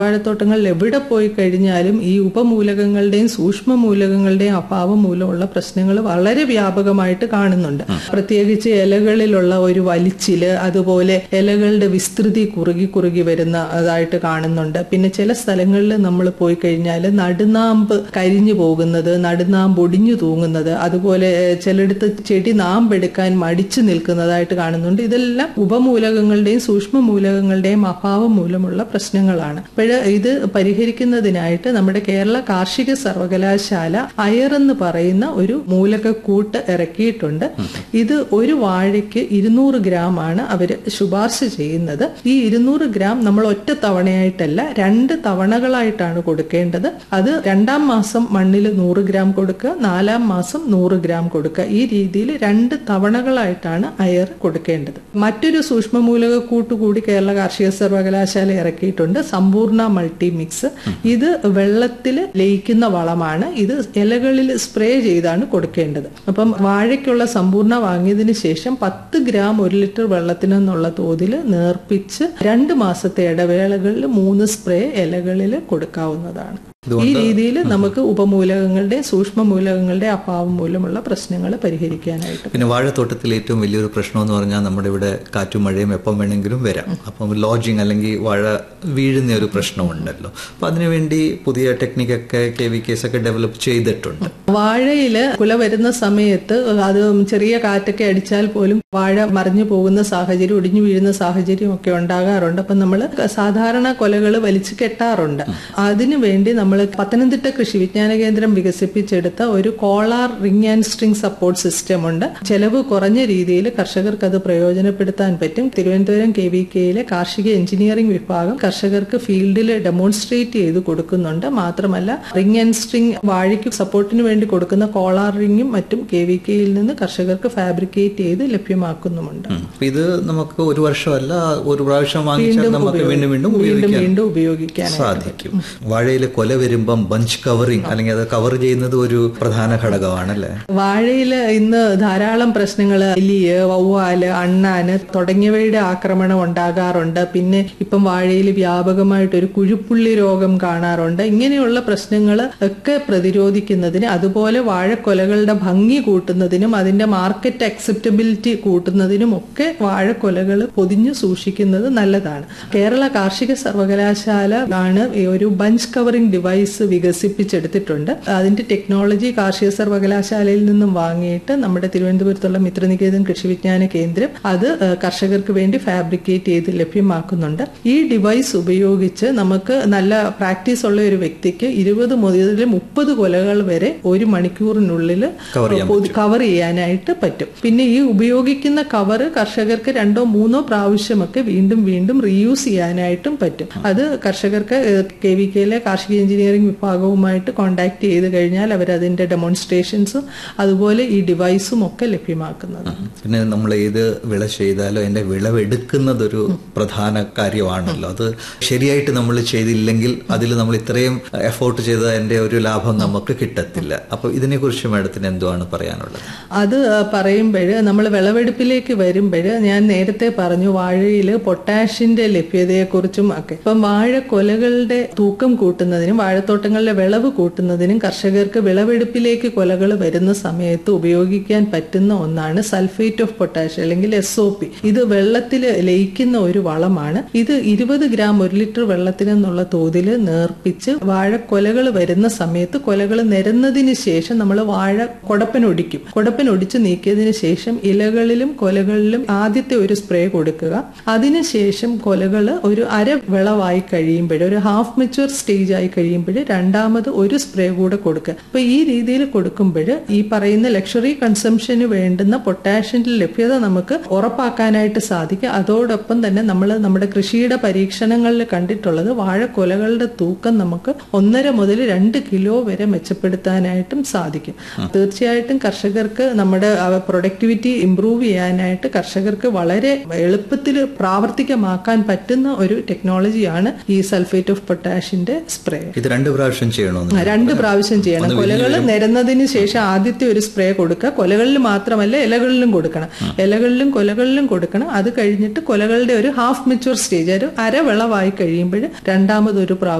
വാഴത്തോട്ടങ്ങളിൽ എവിടെ പോയി കഴിഞ്ഞാലും ഈ ഉപമൂലകങ്ങളുടെയും സൂക്ഷ്മ മൂലകങ്ങളുടെയും അഭാവം മൂലമുള്ള പ്രശ്നങ്ങൾ വളരെ വ്യാപകമായിട്ട് കാണുന്നുണ്ട് പ്രത്യേകിച്ച് ഇലകളിലുള്ള ഒരു വലിച്ചില് അതുപോലെ ഇലകളുടെ വിസ്തൃതി കുറുകി കുറുകി വരുന്ന അതായിട്ട് കാണുന്നുണ്ട് പിന്നെ ചില സ്ഥലങ്ങളിൽ നമ്മൾ പോയി കഴിഞ്ഞാൽ നടുനാമ്പ് കരിഞ്ഞു പോകുന്നത് നടുനാമ്പ് ഒടിഞ്ഞു തൂങ്ങുന്നത് അതുപോലെ ഏഹ്, ചിലയിടത്ത് ചെടി നാമ്പെടുക്കാൻ മടിച്ചു നിൽക്കുന്നതായിട്ട് കാണുന്നുണ്ട് ഇതെല്ലാം ഉപമൂലകങ്ങളുടെയും സൂക്ഷ്മ മൂലകങ്ങളുടെയും അഭാവം മൂലമുള്ള പ്രശ്നങ്ങളാണ് അപ്പോൾ ഇത് പരിഹരിക്കുന്നതിനായിട്ട് നമ്മുടെ കേരള കാർഷിക സർവകലാശാല അയർ എന്ന് പറയുന്ന ഒരു മൂലകക്കൂട്ട് ഇറക്കിയിട്ടുണ്ട് ഇത് ഒരു വാഴയ്ക്ക് ഇരുന്നൂറ് ഗ്രാം ആണ് അവർ ശുപാർശ ചെയ്യുന്നത് ഈ ഇരുന്നൂറ് ഗ്രാം നമ്മൾ ഒറ്റ തവണയായിട്ടല്ല രണ്ട് തവണകളായിട്ടാണ് കൊടുക്കേണ്ടത് അത് രണ്ടാം മാസം മണ്ണിൽ നൂറ് ഗ്രാം കൊടുക്കുക നാലാം മാസം നൂറ് ഗ്രാം കൊടുക്കുക ഈ രീതിയിൽ രണ്ട് തവണകളായിട്ടാണ് അയർ കൊടുക്കേണ്ടത് മറ്റൊരു സൂക്ഷ്മമൂലക കൂട്ടുകൂടി കേരള കാർഷിക സർവകലാശാല ഇറക്കിയിട്ടുണ്ട് സമ്പൂർണ്ണ മൾട്ടി മിക്സ് ഇത് വെള്ളത്തിൽ ലയിക്കുന്ന വളമാണ് ഇത് ഇലകളിൽ സ്പ്രേ ചെയ്താണ് കൊടുക്കേണ്ടത് അപ്പം വാഴയ്ക്കുള്ള സമ്പൂർണ്ണ വാങ്ങിയതിന് ശേഷം പത്ത് ഗ്രാം ഒരു ലിറ്റർ വെള്ളത്തിനെന്നുള്ള തോതിൽ നേർപ്പിച്ച് രണ്ട് മാസത്തെ ഇടവേളകളിൽ മൂന്ന് സ്പ്രേ ഇലകളിൽ കൊടുക്കാവുന്നതാണ് ഈ രീതിയിൽ നമുക്ക് ഉപമൂലകങ്ങളുടെ സൂക്ഷ്മ മൂലകങ്ങളുടെ അഭാവം മൂലമുള്ള പ്രശ്നങ്ങൾ പരിഹരിക്കാനായിട്ട് പിന്നെ വാഴത്തോട്ടത്തിൽ ഏറ്റവും വലിയൊരു പ്രശ്നം എന്ന് പറഞ്ഞാൽ നമ്മുടെ ഇവിടെ കാറ്റും മഴയും എപ്പം വേണമെങ്കിലും വരാം അപ്പം ലോഡ്ജിങ് അല്ലെങ്കിൽ വാഴ വീഴുന്ന ഒരു പ്രശ്നമുണ്ടല്ലോ അപ്പൊ അതിനുവേണ്ടി പുതിയ ടെക്നിക്കൊക്കെ കെ വി കേസ് ഒക്കെ ഡെവലപ്പ് ചെയ്തിട്ടുണ്ട് വാഴയില് കുല വരുന്ന സമയത്ത് അത് ചെറിയ കാറ്റൊക്കെ അടിച്ചാൽ പോലും വാഴ മറിഞ്ഞു പോകുന്ന സാഹചര്യം ഒടിഞ്ഞു വീഴുന്ന സാഹചര്യം ഒക്കെ ഉണ്ടാകാറുണ്ട് അപ്പം നമ്മൾ സാധാരണ കൊലകൾ വലിച്ചു കെട്ടാറുണ്ട് അതിനു വേണ്ടി നമ്മൾ പത്തനംതിട്ട കൃഷി വിജ്ഞാന കേന്ദ്രം വികസിപ്പിച്ചെടുത്ത ഒരു collar ring and string support system ഉണ്ട് ചെലവ് കുറഞ്ഞ രീതിയിൽ കർഷകർക്ക് അത് പ്രയോജനപ്പെടുത്താൻ പറ്റും തിരുവനന്തപുരം കെ വി കെയിലെ കാർഷിക എഞ്ചിനീയറിംഗ് വിഭാഗം കർഷകർക്ക് ഫീൽഡിൽ ഡെമോൺസ്ട്രേറ്റ് ചെയ്ത് കൊടുക്കുന്നുണ്ട് മാത്രമല്ല റിംഗ് ആൻഡ് സ്ട്രിംഗ് വാഴയ്ക്ക് സപ്പോർട്ടിന് വേണ്ടി കൊടുക്കുന്ന കോളാർ റിംഗും മറ്റും കെ വി കെയിൽ നിന്ന് കർഷകർക്ക് ഫാബ്രിക്കേറ്റ് ചെയ്ത് ലഭ്യമാക്കുന്നുമുണ്ട് അപ്പൊ ഇത് നമുക്ക് ഒരു വർഷമല്ല ഒരു പ്രാവശ്യം വാങ്ങിച്ചാൽ വീണ്ടും നമുക്ക് വീണ്ടും വീണ്ടും വീണ്ടും ഉപയോഗിക്കാൻ വീണ്ടും ഉപയോഗിക്കാൻ സാധിക്കും വാഴയിലെ കൊല വരുമ്പം ബഞ്ച് കവറിങ് അല്ലെങ്കിൽ അത് കവർ ചെയ്യുന്നത് ഒരു പ്രധാന ഘടകമാണല്ലേ വാഴയിൽ ഇന്ന് ധാരാളം പ്രശ്നങ്ങൾ എലിയ് വവ്വാല് അണ്ണാന് തുടങ്ങിയവയുടെ ആക്രമണം ഉണ്ടാകാറുണ്ട് പിന്നെ ഇപ്പം വാഴയിൽ വ്യാപകമായിട്ട് ഒരു കുഴിപ്പുള്ളി രോഗം കാണാറുണ്ട് ഇങ്ങനെയുള്ള പ്രശ്നങ്ങൾ ഒക്കെ പ്രതിരോധിക്കുന്നതിന് അതുപോലെ വാഴക്കൊലകളുടെ ഭംഗി കൂട്ടുന്നതിനും അതിന്റെ മാർക്കറ്റ് അക്സെപ്റ്റബിലിറ്റി കൂട്ടുന്നതിനും ഒക്കെ വാഴക്കൊലകൾ പൊതിഞ്ഞു സൂക്ഷിക്കുന്നത് നല്ലതാണ് കേരള കാർഷിക സർവകലാശാല ആണ് ഈ ഒരു ബഞ്ച് കവറിംഗ് ഡിവൈസ് വികസിപ്പിച്ചെടുത്തിട്ടുണ്ട് അതിന്റെ ടെക്നോളജി കാർഷിക സർവകലാശാലയിൽ നിന്നും വാങ്ങിയിട്ട് നമ്മുടെ തിരുവനന്തപുരത്തുള്ള മിത്രനികേതൻ കൃഷി വിജ്ഞാന കേന്ദ്രം അത് ഏഹ്, കർഷകർക്ക് വേണ്ടി ഫാബ്രിക്കേറ്റ് ചെയ്ത് ലഭ്യമാക്കുന്നുണ്ട് ഈ ഡിവൈസ് ഉപയോഗിച്ച് നമുക്ക് നല്ല പ്രാക്ടീസ് ഉള്ള ഒരു വ്യക്തിക്ക് ഇരുപത് മുതൽ മുപ്പത് കൊലകൾ വരെ ഒരു മണിക്കൂറിനുള്ളിൽ Cover ചെയ്യാൻ കവർ ചെയ്യാനായിട്ട് പറ്റും പിന്നെ ഈ ഉപയോഗിക്കുന്ന കവർ കർഷകർക്ക് രണ്ടോ മൂന്നോ പ്രാവശ്യമൊക്കെ വീണ്ടും വീണ്ടും റീയൂസ് ചെയ്യാനായിട്ടും പറ്റും അത് കർഷകർക്ക് കെ വി കെയിലെ കാർഷിക എഞ്ചിനീയറിംഗ് വിഭാഗവുമായിട്ട് കോണ്ടാക്ട് ചെയ്ത് കഴിഞ്ഞാൽ അവർ അതിന്റെ ഡെമോൺസ്ട്രേഷൻസും അതുപോലെ ഈ ഡിവൈസും ഒക്കെ ലഭ്യമാക്കുന്നത് പിന്നെ നമ്മൾ ഏത് വിള ചെയ്താലും അതിന്റെ വിളവെടുക്കുന്നതൊരു പ്രധാന കാര്യമാണല്ലോ അത് ശരിയായിട്ട് നമ്മൾ ചെയ്തില്ലെങ്കിൽ അതിൽ നമ്മൾ ഇത്രയും എഫോർട്ട് ചെയ്ത അതിന്റെ ഒരു ലാഭം നമുക്ക് കിട്ടത്തില്ല അപ്പൊ ഇതിനെക്കുറിച്ച് മാഡത്തിന് എന്തുവാണ് പറയാനുള്ളത് അത് പറയുമ്പോൾ നമ്മൾ വിളവെടുപ്പിലേക്ക് വരുമ്പോൾ ഞാൻ നേരത്തെ പറഞ്ഞു വാഴയിൽ പൊട്ടാഷിന്റെ ലഭ്യതയെക്കുറിച്ചും ഒക്കെ ഇപ്പം വാഴക്കൊലകളുടെ തൂക്കം കൂട്ടുന്നതിനും വാഴത്തോട്ടങ്ങളിലെ വിളവ് കൂട്ടുന്നതിനും കർഷകർക്ക് വിളവെടുപ്പിലേക്ക് കൊലകൾ വരുന്ന സമയത്ത് ഉപയോഗിക്കാൻ പറ്റുന്ന ഒന്നാണ് സൾഫേറ്റ് ഓഫ് പൊട്ടാഷ് അല്ലെങ്കിൽ എസ് ഒ പി ഇത് വെള്ളത്തിൽ ലയിക്കുന്ന ഒരു വളമാണ് ഇത് ഇരുപത് ഗ്രാം ഒരു ലിറ്റർ വെള്ളത്തിനെന്നുള്ള തോതിൽ നേർപ്പിച്ച് വാഴക്കൊലകൾ വരുന്ന സമയത്ത് കൊലകൾ നിരന്നതിന് ശേഷം നമ്മൾ വാഴ കൊടപ്പനൊടിക്കും കൊടപ്പനൊടിച്ച് നീക്കിയതിന് ശേഷം ഇലകളിലും കൊലകളിലും ആദ്യത്തെ ഒരു സ്പ്രേ കൊടുക്കുക അതിനുശേഷം കൊലകൾ ഒരു അര വിളവായി കഴിയുമ്പോൾ ഒരു ഹാഫ് മെച്ചുവർ സ്റ്റേജ് ആയി കഴിയുമ്പോൾ രണ്ടാമത് ഒരു സ്പ്രേ കൂടെ കൊടുക്കുക അപ്പൊ ഈ രീതിയിൽ കൊടുക്കുമ്പോൾ ഈ പറയുന്ന ലക്ഷറി കൺസംഷന് വേണ്ടുന്ന പൊട്ടാഷ്യന്റെ ലഭ്യത നമുക്ക് ഉറപ്പാക്കാനായിട്ട് സാധിക്കും അതോടൊപ്പം തന്നെ നമ്മൾ നമ്മുടെ കൃഷിയുടെ പരീക്ഷണങ്ങളിൽ കണ്ടിട്ടുള്ളത് വാഴക്കൊലകളുടെ തൂക്കം നമുക്ക് ഒന്നര മുതൽ രണ്ട് കിലോ വരെ മെച്ചപ്പെടുത്താനായിട്ടും സാധിക്കും തീർച്ചയായിട്ടും കർഷകർക്ക് നമ്മുടെ പ്രൊഡക്ടിവിറ്റി ഇംപ്രൂവ് ചെയ്യാനായിട്ട് കർഷകർക്ക് വളരെ എളുപ്പത്തിൽ പ്രാവർത്തികമാക്കാൻ പറ്റുന്ന ഒരു ടെക്നോളജിയാണ് ഈ സൾഫേറ്റ് ഓഫ് പൊട്ടാഷിന്റെ സ്പ്രേ ഇത് രണ്ട് പ്രാവശ്യം ചെയ്യണമെന്ന് രണ്ട് പ്രാവശ്യം ചെയ്യണം കൊലകൾ നിരന്നതിന് ശേഷം ആദ്യത്തെ ഒരു സ്പ്രേ കൊടുക്കുക കൊലകളിൽ മാത്രമല്ല ഇലകളിലും കൊടുക്കണം ഇലകളിലും കൊലകളിലും കൊടുക്കണം അത് കഴിഞ്ഞിട്ട് കൊലകളുടെ ഒരു ഹാഫ് മെച്ചുവർ സ്റ്റേജ് ഒരു അരവിളവായി കഴിയുമ്പോൾ രണ്ടാമതൊരു പ്രാവശ്യം